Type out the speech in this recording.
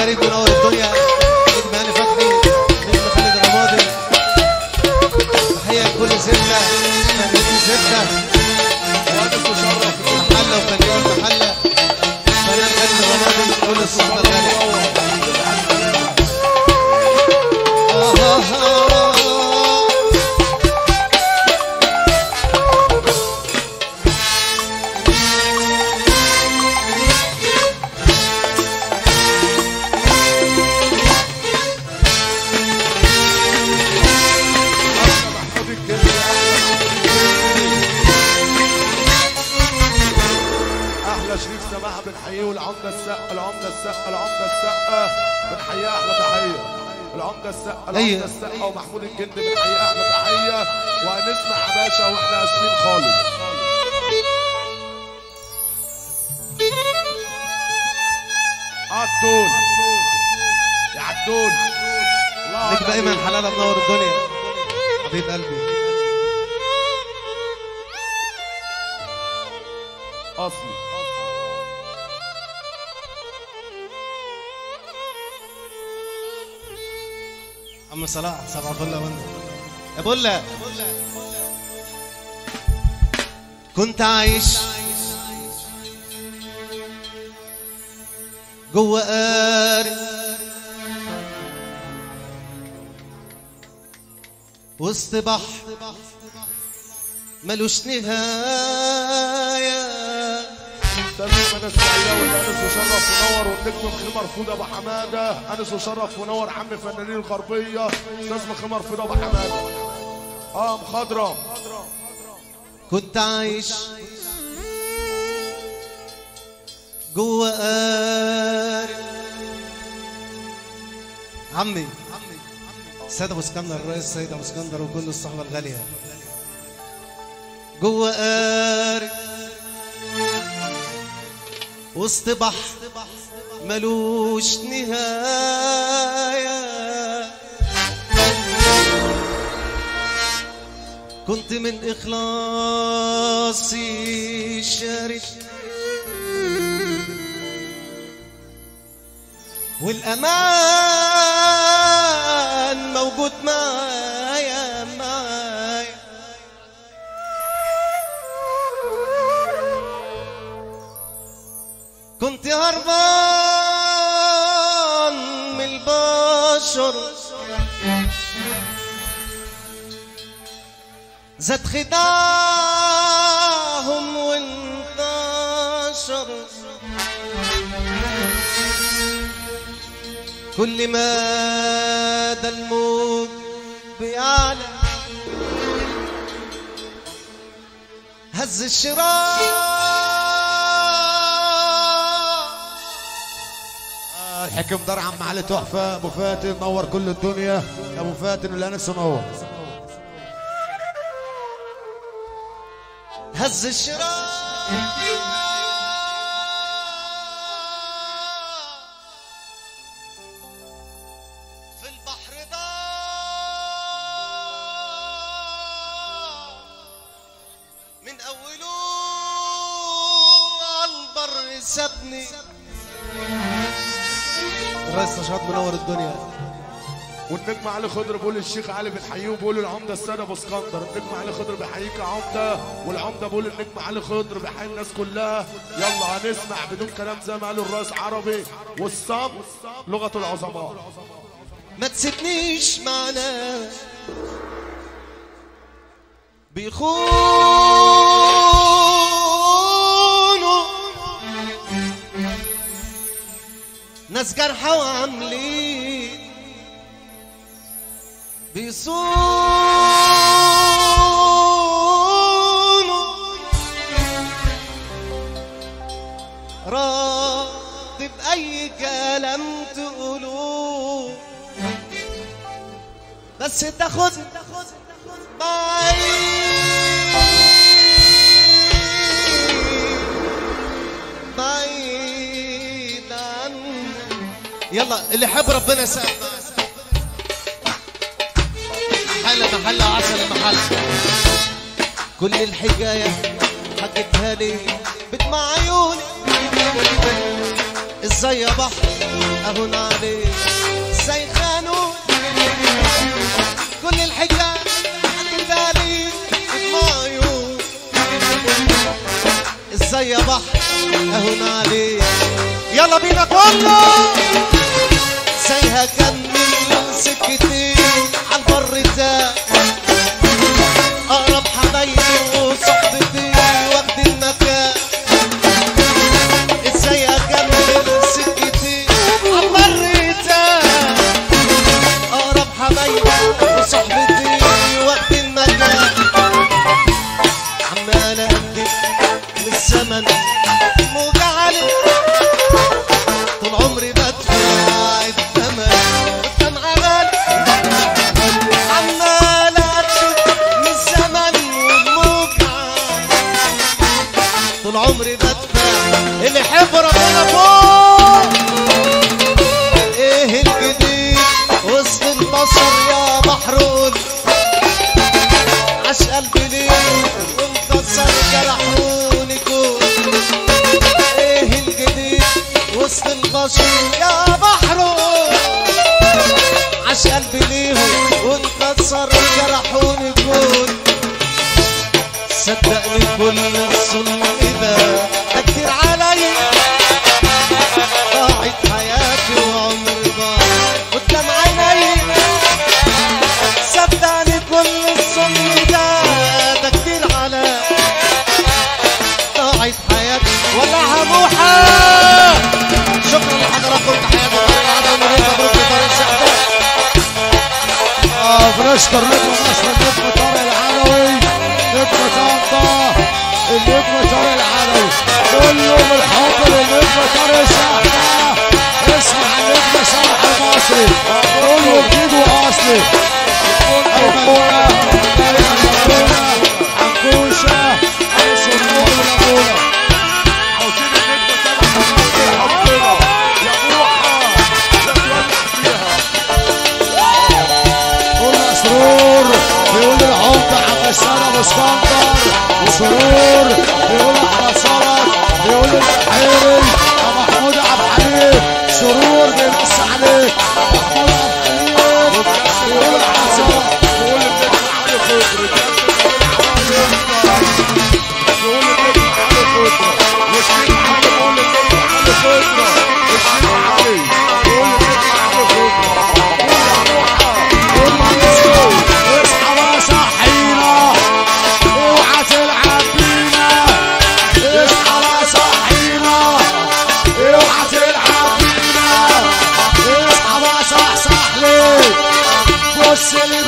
غريب منور الدنيا نجم هاني فتحي نجم خالد رمادي تحية لكل ستة فنانين ستة وانس وشرف محلة وفنان محلة فنان خالد رمادي كل الصحبة الغالية آه آه آه. محمود الجندي احلى شريف سماحه بنحييه والعمده السقا العمده السقا العمده السقا بنحييه احلى تحيه العمده السقا العمده أيوة. السقا ومحمود الجندي بنحييه احلى تحيه وهنسمع باشا واحنا اسفين خالص عدول يا عدول الله نجم ايمن حلاله منور الدنيا حبيب قلبي اصلي عم صلاح صباح الفل يا بنا يا بولا كنت عايش جوه قارب وسط بحر ملوش نهايه سلم انس العلاوي انس وشرف ونور والنجم مخي مرفوض ابو حماده انس وشرف ونور عم فنانين الغربيه استاذ مخي مرفوض ابو حماده اه مخضرم كنت عايش جوه قارب عمي السيد ابو اسكندر الرئيس السيد ابو اسكندر وكل الصحبه الغاليه جوه قارب وسط بحر ملوش نهايه كنت من إخلاصي شارد والأمان موجود معايا معايا كنت هربان من البشر زاد خداعهم وانتشر كل ما ده الموت بيعلى هز الشراع الحكم دار عم علي تحفه ابو فاتن نور كل الدنيا يا ابو فاتن اللي انس نور هز الشراع في البحر ضاع من أوله على البر سابني الرئيس نشاط منور الدنيا والنجم علي خضر بيقول الشيخ علي بنحييه وبيقول العمده الساده ابو اسكندر النجم علي خضر بيحييك يا عمده والعمده بيقول النجم علي خضر بيحيي الناس كلها يلا هنسمع بدون كلام زي ما قالوا الراس عربي والصب لغه العظماء ما تسيبنيش معنا بيخونوا ناس جرحى وعاملين بيصونوا راضي بأي كلام تقولوه بس تاخد بعيد بعيد عني يلا اللي يحب ربنا يسقف محل محل عسل محل كل الحكاية حكيتها لي بدمع عيوني ازاي يا بحر اهون عليك ازاي خانوا كل الحكاية عن بالي دموع عيون ازاي يا بحر اهون عليك يلا بينا كله ازاي هكمل سكتي عالبر ده اقرب حبايبي وصحبتي واخد المكان ازاي اكمل سكتي عالبر ده اقرب حبايبي وصحبتي واخد المكان عمال اقدم من الزمن موجة علي طول عمري بدفع الثمن والدمعة غالي عمال اقدم من الزمن والموجة عالي طول عمري بدفع اللي يحب ربنا فوق ايه الجديد وسط البصر يا بحر قول عاش قلبي ليه وانكسر جرحوني كون ايه الجديد وسط البشر يا بحر قول عاش قلبي ليهم وانكسر جرحوني كون صدقني كل الظلم ده ده كتير عليا ضاعت حياتي وعمري ضاع قدام عيني صدقني كل الظلم ده ده كتير عليا ضاعت حياتي ولا هموحة شكرا لحضراتكم تحياتي طارق العدوي مبروك لطارق الشعبان اه بنشكر نجم مصر النجم طارق العلوي نجم طنطا النجم طارق العلوي كله بالحب للنجم طارق الشحنة اسمع النجم صالح المصري كله جديد واصلي ايمن دايما مقبولة عنكوشة عيسو النجم الأبولة عاوزين النجمة سبعة حطنا يا روحة ده تولع فيها كل مسرور بيقول العمدة عم السنة ابو اسكندر وسرور بيقول على صلت بيقول البحيري ابو محمود عبد الحليم سرور بيمس عليك محمود عبد الحليم بيقول على صلت نقول النجمة علي خضر نقول النجمة علي خضر والشيخ علي نقول النجمة علي خضر الشيخ علي نقول النجمة علي خضر اصحى بقى صحينا اوعى تلعب بينا اصحى بقى صحينا اوعى تلعب بينا اصحى بقى صحصح ليه بص لي